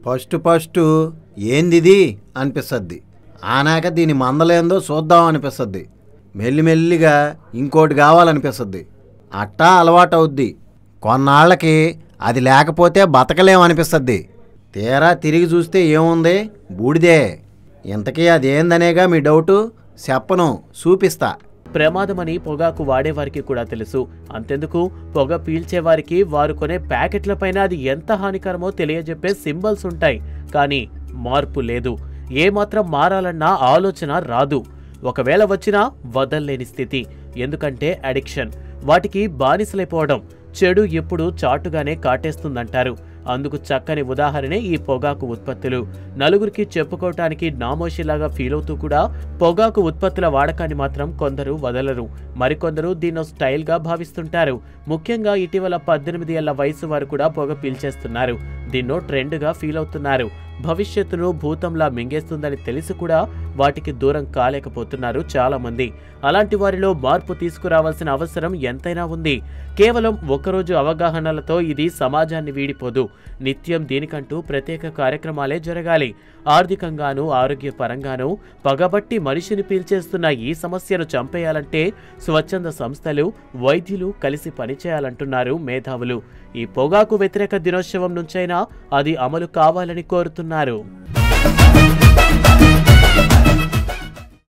first first ఏందిది అనిపిస్తుంది ఆనాక దీని మందలేందో చూద్దాం అనిపిస్తుంది మెల్లిమెల్లిగా ఇంకోటి కావాలనిపిస్తుంది అట్టా అలవాటు అవుద్ది కొన్నాళ్ళకి అది లేకపోతే బతకలేమనిపిస్తుంది తీరా తిరిగి చూస్తే ఏముంది బూడిదే ఇంతకీ అదేందనేగా మీ డౌటు చెప్పను చూపిస్తా ప్రమాదమని పొగాకు వాడేవారికి కూడా తెలుసు అంతెందుకు పొగ పీల్చేవారికి వారు కొనే ప్యాకెట్లపైన అది ఎంత హానికరమో తెలియజెప్పే సింబల్స్ ఉంటాయి కానీ మార్పు లేదు ఏమాత్రం మారాలన్న ఆలోచన రాదు ఒకవేళ వచ్చినా వదల్లేని స్థితి ఎందుకంటే అడిక్షన్ వాటికి బానిసలైపోవడం చెడు ఎప్పుడు చాటుగానే కాటేస్తుందంటారు అందుకు చక్కని ఉదాహరణే ఈ పొగాకు ఉత్పత్తులు నలుగురికి చెప్పుకోవటానికి నామోషిలాగా ఫీల్ అవుతూ కూడా పొగాకు ఉత్పత్తుల వాడకాన్ని మాత్రం కొందరు వదలరు మరికొందరు దీన్నో స్టైల్గా భావిస్తుంటారు ముఖ్యంగా ఇటీవల పద్దెనిమిది ఏళ్ల వయసు వారు కూడా పొగ పీల్చేస్తున్నారు దీన్నో ట్రెండ్గా ఫీల్ అవుతున్నారు భవిష్యత్తును భూతంలా మింగేస్తుందని తెలిసి కూడా వాటికి దూరం కాలేకపోతున్నారు చాలా మంది అలాంటి వారిలో మార్పు తీసుకురావాల్సిన అవసరం ఎంతైనా ఉంది కేవలం ఒక్కరోజు అవగాహనలతో ఇది సమాజాన్ని వీడిపోదు నిత్యం దీనికంటూ ప్రత్యేక కార్యక్రమాలే జరగాలి ఆర్థికంగానూ ఆరోగ్యపరంగానూ పగబట్టి మనిషిని పీల్చేస్తున్న ఈ సమస్యను చంపేయాలంటే స్వచ్ఛంద సంస్థలు వైద్యులు కలిసి పనిచేయాలంటున్నారు మేధావులు ఈ పొగాకు వ్యతిరేక దినోత్సవం నుంచైనా అది అమలు కావాలని కోరుతున్నారు